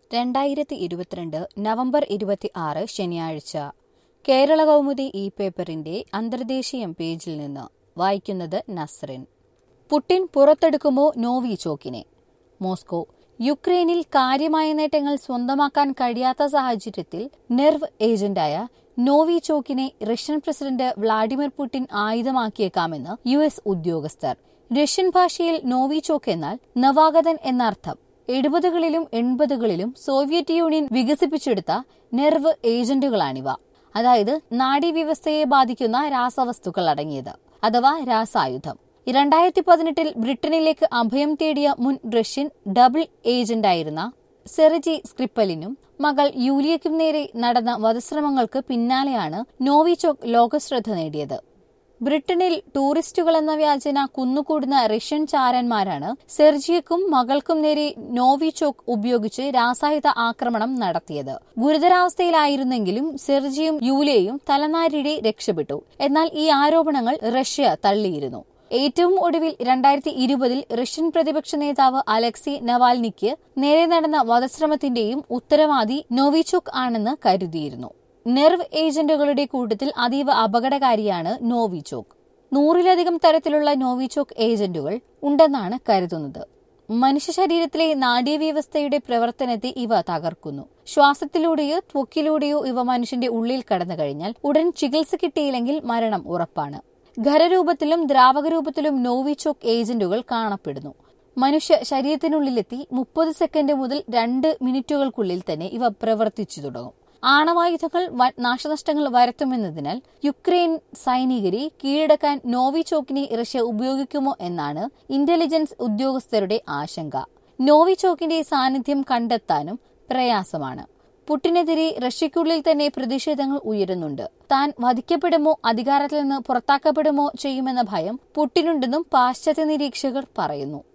രണ്ടായിരത്തി ഇരുപത്തിരണ്ട് നവംബർ ഇരുപത്തി ആറ് ശനിയാഴ്ച കേരള കൗമുദി ഈ പേപ്പറിന്റെ അന്തർദേശീയം പേജിൽ നിന്ന് വായിക്കുന്നത് നസ്റിൻ പുടിൻ പുറത്തെടുക്കുമോ നോവിചോക്കിനെ മോസ്കോ യുക്രൈനിൽ കാര്യമായ നേട്ടങ്ങൾ സ്വന്തമാക്കാൻ കഴിയാത്ത സാഹചര്യത്തിൽ നെർവ് ഏജന്റായ നോവിചോക്കിനെ റഷ്യൻ പ്രസിഡന്റ് വ്ളാഡിമിർ പുടിൻ ആയുധമാക്കിയേക്കാമെന്ന് യു എസ് ഉദ്യോഗസ്ഥർ റഷ്യൻ ഭാഷയിൽ നോവിചോക്ക് എന്നാൽ നവാഗതൻ എന്നർത്ഥം എഴുപതുകളിലും എൺപതുകളിലും സോവിയറ്റ് യൂണിയൻ വികസിപ്പിച്ചെടുത്ത നെർവ് ഏജന്റുകളാണിവ അതായത് നാഡീവ്യവസ്ഥയെ ബാധിക്കുന്ന രാസവസ്തുക്കൾ അടങ്ങിയത് അഥവാ രാസായുധം രണ്ടായിരത്തി പതിനെട്ടിൽ ബ്രിട്ടനിലേക്ക് അഭയം തേടിയ മുൻ റഷ്യൻ ഡബിൾ ഏജന്റായിരുന്ന സെറിജി സ്ക്രിപ്പലിനും മകൾ യൂലിയയ്ക്കും നേരെ നടന്ന വധശ്രമങ്ങൾക്ക് പിന്നാലെയാണ് നോവിചോക്ക് ലോകശ്രദ്ധ നേടിയത് ബ്രിട്ടനിൽ ടൂറിസ്റ്റുകളെന്ന വ്യാജന കുന്നുകൂടുന്ന റഷ്യൻ ചാരന്മാരാണ് സെർജിയക്കും മകൾക്കും നേരെ നോവിചോക്ക് ഉപയോഗിച്ച് രാസായുധ ആക്രമണം നടത്തിയത് ഗുരുതരാവസ്ഥയിലായിരുന്നെങ്കിലും സെർജിയും യൂലിയയും തലനാരിടെ രക്ഷപ്പെട്ടു എന്നാൽ ഈ ആരോപണങ്ങൾ റഷ്യ തള്ളിയിരുന്നു ഏറ്റവും ഒടുവിൽ രണ്ടായിരത്തി ഇരുപതിൽ റഷ്യൻ പ്രതിപക്ഷ നേതാവ് അലക്സി നവാൽനിക്ക് നേരെ നടന്ന വധശ്രമത്തിന്റെയും ഉത്തരവാദി നോവിചോക്ക് ആണെന്ന് കരുതിയിരുന്നു നെർവ് ഏജന്റുകളുടെ കൂട്ടത്തിൽ അതീവ അപകടകാരിയാണ് നോവിചോക്ക് നൂറിലധികം തരത്തിലുള്ള നോവിചോക്ക് ഏജന്റുകൾ ഉണ്ടെന്നാണ് കരുതുന്നത് മനുഷ്യ ശരീരത്തിലെ നാഡീവ്യവസ്ഥയുടെ പ്രവർത്തനത്തെ ഇവ തകർക്കുന്നു ശ്വാസത്തിലൂടെയോ ത്വക്കിലൂടെയോ ഇവ മനുഷ്യന്റെ ഉള്ളിൽ കടന്നു കഴിഞ്ഞാൽ ഉടൻ ചികിത്സ കിട്ടിയില്ലെങ്കിൽ മരണം ഉറപ്പാണ് ഖരരൂപത്തിലും ദ്രാവകരൂപത്തിലും നോവിചോക്ക് ഏജന്റുകൾ കാണപ്പെടുന്നു മനുഷ്യ ശരീരത്തിനുള്ളിലെത്തി മുപ്പത് സെക്കൻഡ് മുതൽ രണ്ട് മിനിറ്റുകൾക്കുള്ളിൽ തന്നെ ഇവ പ്രവർത്തിച്ചു തുടങ്ങും ആണവായുധങ്ങൾ നാശനഷ്ടങ്ങൾ വരുത്തുമെന്നതിനാൽ യുക്രൈൻ സൈനികരെ കീഴടക്കാൻ നോവിചോക്കിനെ റഷ്യ ഉപയോഗിക്കുമോ എന്നാണ് ഇന്റലിജൻസ് ഉദ്യോഗസ്ഥരുടെ ആശങ്ക നോവിചോക്കിന്റെ സാന്നിധ്യം കണ്ടെത്താനും പ്രയാസമാണ് പുട്ടിനെതിരെ റഷ്യയ്ക്കുള്ളിൽ തന്നെ പ്രതിഷേധങ്ങൾ ഉയരുന്നുണ്ട് താൻ വധിക്കപ്പെടുമോ അധികാരത്തിൽ നിന്ന് പുറത്താക്കപ്പെടുമോ ചെയ്യുമെന്ന ഭയം പുട്ടിനുണ്ടെന്നും പാശ്ചാത്യ നിരീക്ഷകർ പറയുന്നു